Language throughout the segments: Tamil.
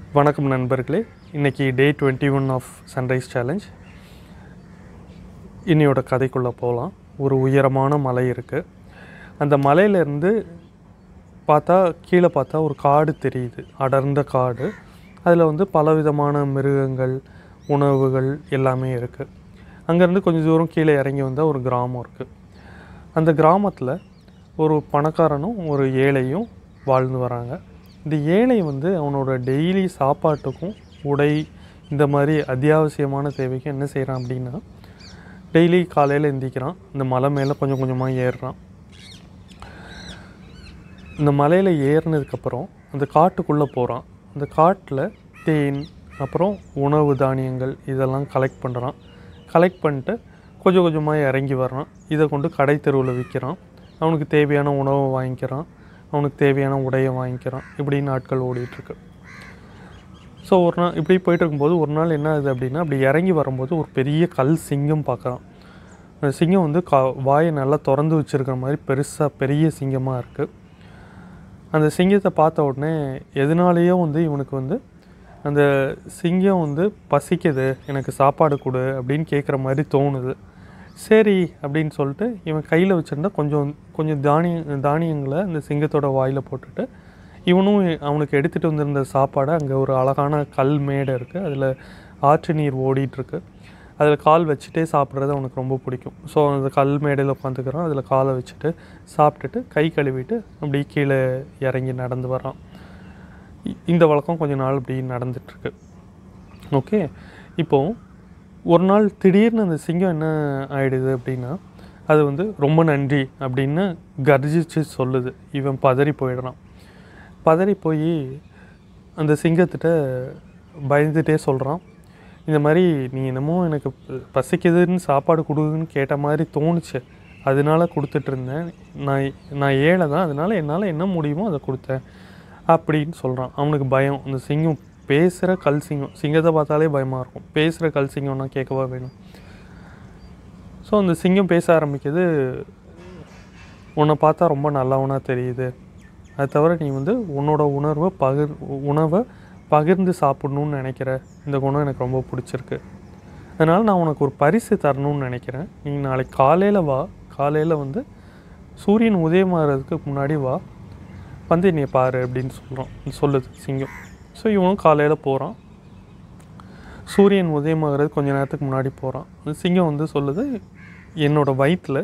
வணக்கம் நண்பர்களே இன்றைக்கி day twenty one of sunrise challenge இன்னையோட கதைக்குள்ளே போகலாம் ஒரு உயரமான மலை இருக்குது அந்த மலையிலேருந்து பார்த்தா கீழே பார்த்தா ஒரு காடு தெரியுது அடர்ந்த காடு அதில் வந்து பலவிதமான மிருகங்கள் உணவுகள் எல்லாமே இருக்குது அங்கேருந்து கொஞ்சம் தூரம் கீழே இறங்கி வந்தால் ஒரு கிராமம் இருக்குது அந்த கிராமத்தில் ஒரு பணக்காரனும் ஒரு ஏழையும் வாழ்ந்து வராங்க இந்த ஏழை வந்து அவனோட டெய்லி சாப்பாட்டுக்கும் உடை இந்த மாதிரி அத்தியாவசியமான தேவைக்கும் என்ன செய்கிறான் அப்படின்னா டெய்லி காலையில் எந்திக்கிறான் இந்த மலை மேலே கொஞ்சம் கொஞ்சமாக ஏறுறான் இந்த மலையில் ஏறினதுக்கப்புறம் அந்த காட்டுக்குள்ளே போகிறான் அந்த காட்டில் தேன் அப்புறம் உணவு தானியங்கள் இதெல்லாம் கலெக்ட் பண்ணுறான் கலெக்ட் பண்ணிட்டு கொஞ்சம் கொஞ்சமாக இறங்கி வர்றான் இதை கொண்டு கடை தெருவில் விற்கிறான் அவனுக்கு தேவையான உணவை வாங்கிக்கிறான் அவனுக்கு தேவையான உடையை வாங்கிக்கிறான் இப்படி நாட்கள் ஓடிட்டுருக்கு ஸோ ஒரு நாள் இப்படி போயிட்டு இருக்கும்போது ஒரு நாள் என்ன ஆகுது அப்படின்னா அப்படி இறங்கி வரும்போது ஒரு பெரிய கல் சிங்கம் பார்க்குறான் அந்த சிங்கம் வந்து கா வாயை நல்லா திறந்து வச்சுருக்கிற மாதிரி பெருசாக பெரிய சிங்கமாக இருக்குது அந்த சிங்கத்தை பார்த்த உடனே எதனாலேயோ வந்து இவனுக்கு வந்து அந்த சிங்கம் வந்து பசிக்குது எனக்கு சாப்பாடு கொடு அப்படின்னு கேட்குற மாதிரி தோணுது சரி அப்படின்னு சொல்லிட்டு இவன் கையில் வச்சுருந்தா கொஞ்சம் கொஞ்சம் தானிய தானியங்களை அந்த சிங்கத்தோட வாயில் போட்டுட்டு இவனும் அவனுக்கு எடுத்துகிட்டு வந்திருந்த சாப்பாடை அங்கே ஒரு அழகான கல் மேடை இருக்குது அதில் ஆற்று நீர் ஓடிட்டுருக்கு அதில் கால் வச்சுட்டே சாப்பிட்றது அவனுக்கு ரொம்ப பிடிக்கும் ஸோ அந்த கல் மேடையில் உட்காந்துக்கிறான் அதில் காலை வச்சுட்டு சாப்பிட்டுட்டு கை கழுவிட்டு அப்படி கீழே இறங்கி நடந்து வரான் இ- இந்த வழக்கம் கொஞ்ச நாள் இப்படி நடந்துட்டுருக்கு ஓகே இப்போது ஒரு நாள் திடீர்னு அந்த சிங்கம் என்ன ஆயிடுது அப்படின்னா அது வந்து ரொம்ப நன்றி அப்படின்னு கர்ஜிச்சு சொல்லுது இவன் பதறி போயிடுறான் பதறி போய் அந்த சிங்கத்திட்ட பயந்துட்டே சொல்கிறான் இந்த மாதிரி நீ என்னமோ எனக்கு ப- பசிக்குதுன்னு சாப்பாடு கொடுன்னு கேட்ட மாதிரி தோணுச்சு அதனால கொடுத்துட்டு இருந்தேன் நான் நான் ஏழை தான் அதனால என்னால் என்ன முடியுமோ அதை கொடுத்தேன் அப்படின்னு சொல்கிறான் அவனுக்கு பயம் அந்த சிங்கம் பேசுகிற கல் சிங்கம் சிங்கத்தை பார்த்தாலே பயமாக இருக்கும் பேசுகிற கல் சிங்கம்னா கேட்கவா வேணும் ஸோ அந்த சிங்கம் பேச ஆரம்பிக்குது உன்னை பார்த்தா ரொம்ப நல்லவனா தெரியுது அது தவிர நீ வந்து உன்னோட உணர்வை பகிர் உணவை பகிர்ந்து சாப்பிடணும்னு நினைக்கிற இந்த குணம் எனக்கு ரொம்ப பிடிச்சிருக்கு அதனால் நான் உனக்கு ஒரு பரிசு தரணும்னு நினைக்கிறேன் நீ நாளைக்கு காலையில் வா காலையில் வந்து சூரியன் உதயமாகிறதுக்கு முன்னாடி வா வந்து என்னை பாரு அப்படின்னு சொல்கிறோம் சொல்லுது சிங்கம் ஸோ இவனும் காலையில் போகிறான் சூரியன் உதயமாகிறது கொஞ்ச நேரத்துக்கு முன்னாடி போகிறான் சிங்கம் வந்து சொல்லுது என்னோட வயிற்றில்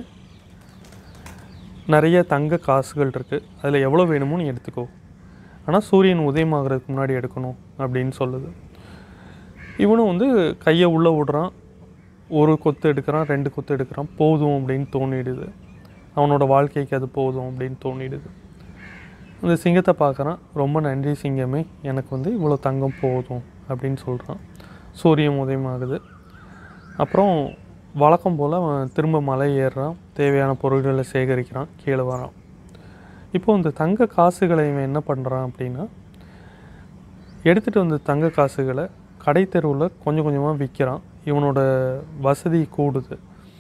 நிறைய தங்க காசுகள் இருக்குது அதில் எவ்வளோ வேணுமோ நீ எடுத்துக்கோ ஆனால் சூரியன் உதயமாகிறதுக்கு முன்னாடி எடுக்கணும் அப்படின்னு சொல்லுது இவனும் வந்து கையை உள்ளே விடுறான் ஒரு கொத்து எடுக்கிறான் ரெண்டு கொத்து எடுக்கிறான் போதும் அப்படின்னு தோணிடுது அவனோட வாழ்க்கைக்கு அது போதும் அப்படின்னு தோணிடுது அந்த சிங்கத்தை பார்க்குறான் ரொம்ப நன்றி சிங்கமே எனக்கு வந்து இவ்வளோ தங்கம் போதும் அப்படின்னு சொல்கிறான் சூரியன் உதயமாகுது அப்புறம் வழக்கம் போல் அவன் திரும்ப மலை ஏறுறான் தேவையான பொருட்களை சேகரிக்கிறான் கீழே வரான் இப்போ இந்த தங்க காசுகளை இவன் என்ன பண்ணுறான் அப்படின்னா எடுத்துகிட்டு வந்த தங்க காசுகளை கடை தெருவில் கொஞ்சம் கொஞ்சமாக விற்கிறான் இவனோட வசதி கூடுது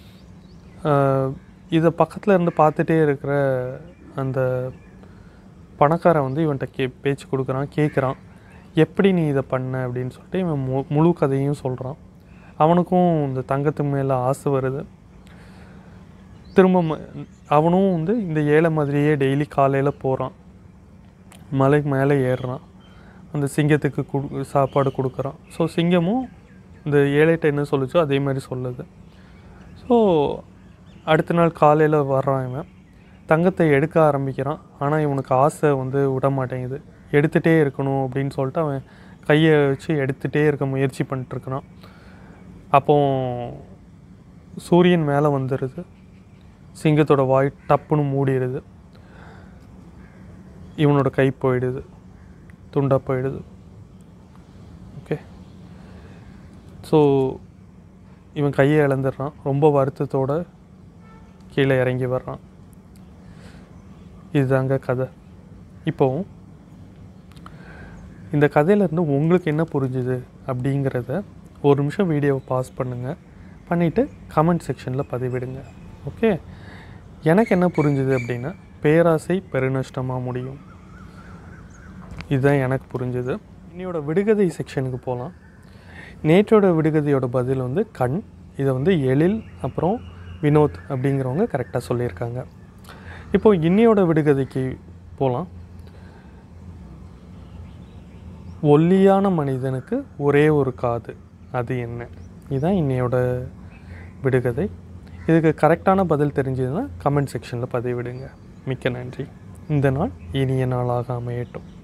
ஆஹ் இதை பக்கத்தில் இருந்து பார்த்துட்டே இருக்கிற அந்த பணக்காரன் வந்து இவன்கிட்ட கே பேச்சு கொடுக்குறான் கேட்குறான் எப்படி நீ இதை பண்ண அப்படின்னு சொல்லிட்டு இவன் மு முழு கதையும் சொல்கிறான் அவனுக்கும் இந்த தங்கத்து மேலே ஆசை வருது திரும்ப ம- அவனும் வந்து இந்த ஏழை மாதிரியே டெய்லி காலையில் போகிறான் மலைக்கு மேலே ஏறுறான் அந்த சிங்கத்துக்கு குடு சாப்பாடு கொடுக்குறான் ஸோ சிங்கமும் இந்த ஏழைட்ட என்ன சொல்லுச்சோ அதே மாதிரி சொல்லுது ஸோ அடுத்த நாள் காலையில் வர்றான் இவன் தங்கத்தை எடுக்க ஆரம்பிக்கிறான் ஆனால் இவனுக்கு ஆசை வந்து விட மாட்டேங்குது எடுத்துகிட்டே இருக்கணும் அப்படின்னு சொல்லிட்டு அவன் கையை வச்சு எடுத்துகிட்டே இருக்க முயற்சி பண்ணிட்டுருக்கிறான் அப்போ சூரியன் மேலே வந்துடுது சிங்கத்தோட வாய் டப்புன்னு மூடிடுது இவனோட கை போயிடுது துண்டா போயிடுது ஓகே ஸோ இவன் கையை இழந்துடுறான் ரொம்ப வருத்தத்தோட கீழே இறங்கி வர்றான் இதுதாங்க கதை இப்போ இந்த கதையிலேருந்து உங்களுக்கு என்ன புரிஞ்சுது அப்படிங்கிறத ஒரு நிமிஷம் வீடியோவை பாஸ் பண்ணுங்கள் பண்ணிவிட்டு கமெண்ட் செக்ஷனில் பதிவிடுங்க ஓகே எனக்கு என்ன புரிஞ்சுது அப்படின்னா பேராசை பெருநஷ்டமாக முடியும் இதுதான் எனக்கு புரிஞ்சுது இன்னையோட விடுகதை செக்ஷனுக்கு போகலாம் நேற்றோட விடுகதையோட பதில் வந்து கண் இதை வந்து எழில் அப்புறம் வினோத் அப்படிங்கிறவங்க கரெக்டாக சொல்லியிருக்காங்க இப்போ இன்னையோட விடுகதைக்கு போகலாம் ஒல்லியான மனிதனுக்கு ஒரே ஒரு காது அது என்ன இதுதான் இன்னையோட விடுகதை இதுக்கு கரெக்டான பதில் தெரிஞ்சதுன்னா கமெண்ட் செக்ஷனில் பதிவிடுங்க மிக்க நன்றி இந்த நாள் இனிய நாளாக அமையட்டும்